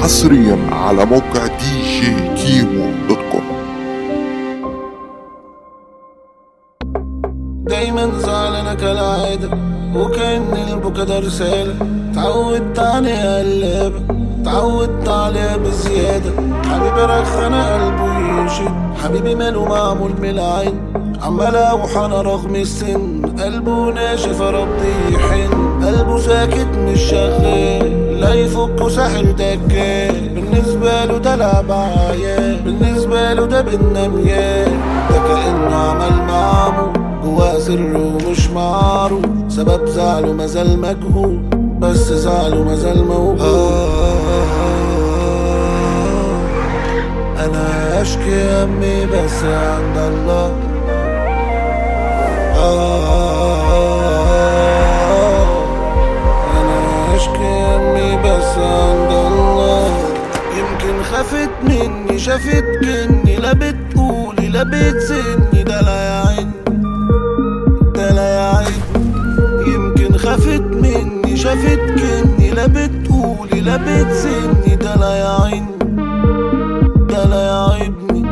حصريا على موقع دي جي كيمو دوت كوم دايما زعلانة كالعادة وكأن البكا ده رسالة تعودت عليها قلابة تعودت عليها بزيادة حبيبي رخنا قلبه ينشد حبيبي ماله معمول من العين عمال اوح انا رغم السن قلبه ناشف ربي يحن قلبه ساكت مش شغال لا يفك ساحل دكان بالنسبة له ده لعب عيال بالنسبة له ده بالنميان ده كأنه عمل معمول جواه سر ومش معروف سبب زعله مازال مجهول بس زعله مازال موجود انا اشكي همي بس عند الله انا اشكي همي بس عند الله يمكن خافت مني شافت كني لا بتقولي لا بتسني ده لا يعين ده لا يعين يمكن خافت مني شافت كني لا بتقولي لا بتسني ده لا يعين ده لا يعيبني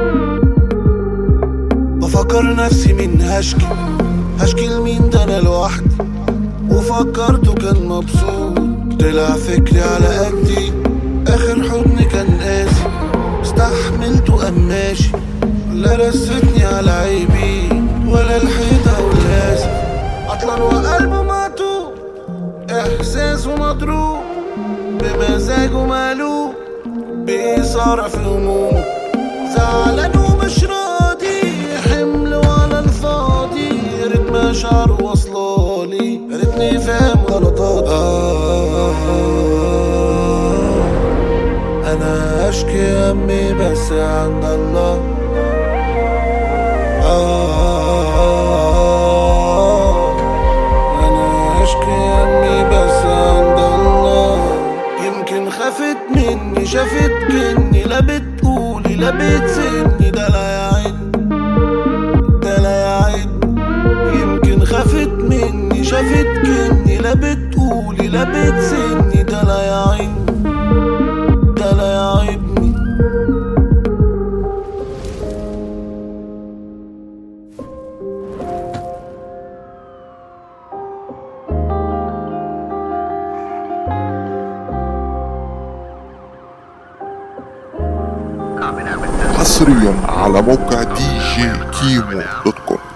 بفكر نفسي من هشكي هشكي لمين ده انا لوحدي وفكرته كان مبسوط طلع فكري على قدي اخر حضن كان قاسي استحملته قام ماشي لا رستني على عيبي ولا الحيطة والاسف عطلان وقلبه مقطوع احساسه مضروب بمزاجه مقلوب بإثارة في همومه زعلان ومش راضي حمل وعلى الفاضي يا ريت مشاعره واصلالي يا ريتني فاهم غلطاتي آه أنا أشكي همي بس عند الله آه أنا أشكي همي بس عند الله يمكن خافت مني شافت كني لا بتقولي لا بتسني ده لا يعين ده لا يعين يمكن خافت مني شافت كني لا بتقولي لا بتسني ده لا يعين ده لا يعيبني حصريا على موقع دي جي كيمو دوت كوم